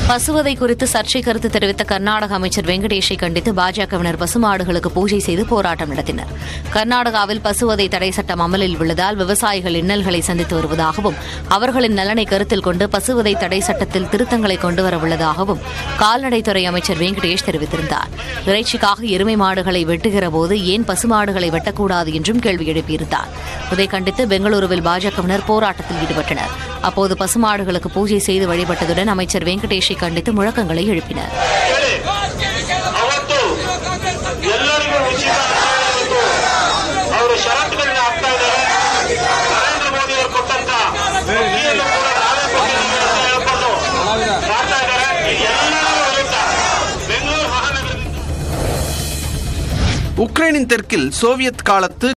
பசுவதை குறித்து சர்ச்சை கருத்து தெரிவித்த கர்நாடக அமைச்சர் வெங்கடேஷை கண்டித்து பாஜகவினர் பசுமாடுகளுக்கு பூஜை செய்து போராட்டம் நடத்தினர் கர்நாடகாவில் பசுவதை தடை சட்டம் அமலில் உள்ளதால் விவசாயிகள் இன்னல்களை சந்தித்து வருவதாகவும் அவர்களின் நலனை கருத்தில் கொண்டு பசுவதை தடை சட்டத்தில் திருத்தங்களை கொண்டுவர உள்ளதாகவும் கால்நடைத்துறை அமைச்சர் வெங்கடேஷ் தெரிவித்திருந்தார் இறைச்சிக்காக எருமை மாடுகளை வெட்டுகிற போது ஏன் பசுமாடுகளை வெட்டக்கூடாது என்றும் கேள்வி எழுப்பியிருந்தார் இதை கண்டித்து பெங்களூருவில் பாஜகவினர் போராட்டத்தில் ஈடுபட்டனர் அப்போது பசுமாடுகளுக்கு பூஜை செய்து வழிபட்டதுடன் அமைச்சர் வெங்கடேஷை கண்டித்து முழக்கங்களை எழுப்பினர் ಅವತ್ತು ಎಲ್ಲರಿಗೂ ಉಚಿತ ಅಂತ ಅವರು ಷರತ್ತುಗಳನ್ನ ಹಾಕ್ತಾ ಇದ್ದಾರೆ ನರೇಂದ್ರ ಮೋದಿ ಅವರು ಕೊಟ್ಟಂತ ಬುದ್ಧಿಯನ್ನು ಕೂಡ ನಾವೇ ಕೊಟ್ಟಿದ್ದೀವಿ ಅಂತ ಹೇಳ್ಕೊಂಡು ಮಾಡ್ತಾ ಇದ್ದಾರೆ ಇದು ಎಲ್ಲರಿಗೂ ವಿರುದ್ಧ ಬೆಂಗಳೂರು ಮಹಾನಗರದಿಂದ உக்ரைனின் தெற்கில் சோவியத் காலத்து